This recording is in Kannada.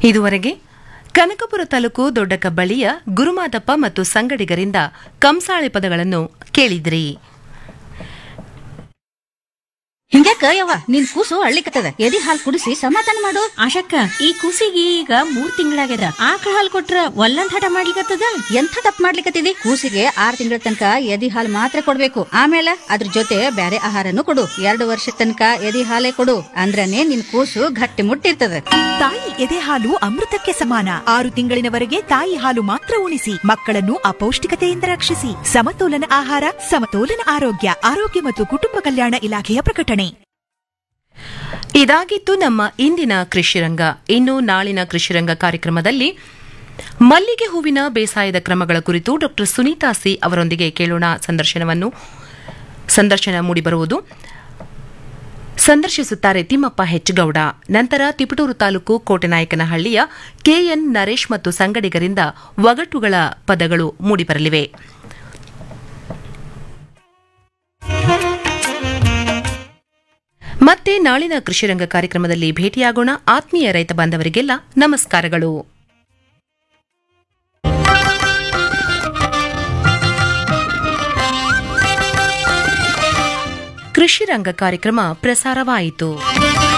ಇದುವರೆಗೆ ಕನಕಪುರ ತಾಲೂಕು ದೊಡ್ಡ ಕಬ್ಬಳ್ಳಿಯ ಗುರುಮಾದಪ್ಪ ಮತ್ತು ಸಂಗಡಿಗರಿಂದ ಕಂಸಾಳೆ ಪದಗಳನ್ನು ಕೇಳಿದ್ರಿ ಹಿಂಗ್ಯಾಕ ಯವ್ವ ನಿನ್ ಕೂಸು ಅಳ್ಳಿಕತ್ತದ ಎದಿ ಹಾಲ್ ಕುಡಿಸಿ ಸಮಾಧಾನ ಮಾಡು ಆಶಕ್ಕ ಈ ಕೂಸಿಗೆ ಈಗ ಮೂರ್ ತಿಂಗಳಾಗ್ಯದ ಆಕಳ ಹಾಲ್ ಕೊಟ್ರ ಒಲ್ಲಂದ್ ಹಠ ಮಾಡ್ಲಿಕತ್ತದ ಎಂಥ ತಪ್ಪು ಮಾಡ್ಲಿಕತ್ತಿದಿ ಕೂಸಿಗೆ ಆರ್ ತಿಂಗಳ ತನಕ ಎದಿ ಹಾಲ್ ಮಾತ್ರ ಕೊಡ್ಬೇಕು ಆಮೇಲೆ ಅದ್ರ ಜೊತೆ ಬ್ಯಾರೆ ಆಹಾರನು ಕೊಡು ಎರಡು ವರ್ಷ ತನಕ ಎದಿ ಹಾಲೇ ಕೊಡು ಅಂದ್ರನೇ ನಿನ್ ಕೂಸು ಗಟ್ಟಿ ಮುಟ್ಟಿರ್ತದ ತಾಯಿ ಎದೆ ಹಾಲು ಅಮೃತಕ್ಕೆ ಸಮಾನ ಆರು ತಿಂಗಳಿನವರೆಗೆ ತಾಯಿ ಹಾಲು ಮಾತ್ರ ಉಣಿಸಿ ಮಕ್ಕಳನ್ನು ಅಪೌಷ್ಟಿಕತೆಯಿಂದ ರಕ್ಷಿಸಿ ಸಮತೋಲನ ಆಹಾರ ಸಮತೋಲನ ಆರೋಗ್ಯ ಆರೋಗ್ಯ ಮತ್ತು ಕುಟುಂಬ ಕಲ್ಯಾಣ ಇಲಾಖೆಯ ಪ್ರಕಟಣೆ ಇದಾಗಿತ್ತು ನಮ್ಮ ಇಂದಿನ ಕೃಷಿರಂಗ ಇನ್ನು ನಾಳಿನ ಕೃಷಿರಂಗ ಕಾರ್ಯಕ್ರಮದಲ್ಲಿ ಮಲ್ಲಿಗೆ ಹೂವಿನ ಬೇಸಾಯದ ಕ್ರಮಗಳ ಕುರಿತು ಡಾ ಸುನೀತಾ ಸಿ ಅವರೊಂದಿಗೆ ಕೇಳೋಣ ಸಂದರ್ಶನವನ್ನು ಸಂದರ್ಶನ ಮೂಡಿಬರುವುದು ಸಂದರ್ಶಿಸುತ್ತಾರೆ ತಿಮ್ಮಪ್ಪ ಹೆಚ್ಗೌಡ ನಂತರ ತಿಪಟೂರು ತಾಲೂಕು ಕೋಟೆನಾಯಕನಹಳ್ಳಿಯ ಕೆಎನ್ ನರೇಶ್ ಮತ್ತು ಸಂಗಡಿಗರಿಂದ ಒಗಟುಗಳ ಪದಗಳು ಮೂಡಿಬರಲಿವೆ ಮತ್ತೆ ನಾಳಿನ ಕೃಷಿರಂಗ ಕಾರ್ಯಕ್ರಮದಲ್ಲಿ ಭೇಟಿಯಾಗೋಣ ಆತ್ಮೀಯ ರೈತ ಬಾಂಧವರಿಗೆಲ್ಲ ನಮಸ್ಕಾರಗಳು ಕೃಷಿರಂಗ ಕಾರ್ಯಕ್ರಮ ಪ್ರಸಾರವಾಯಿತು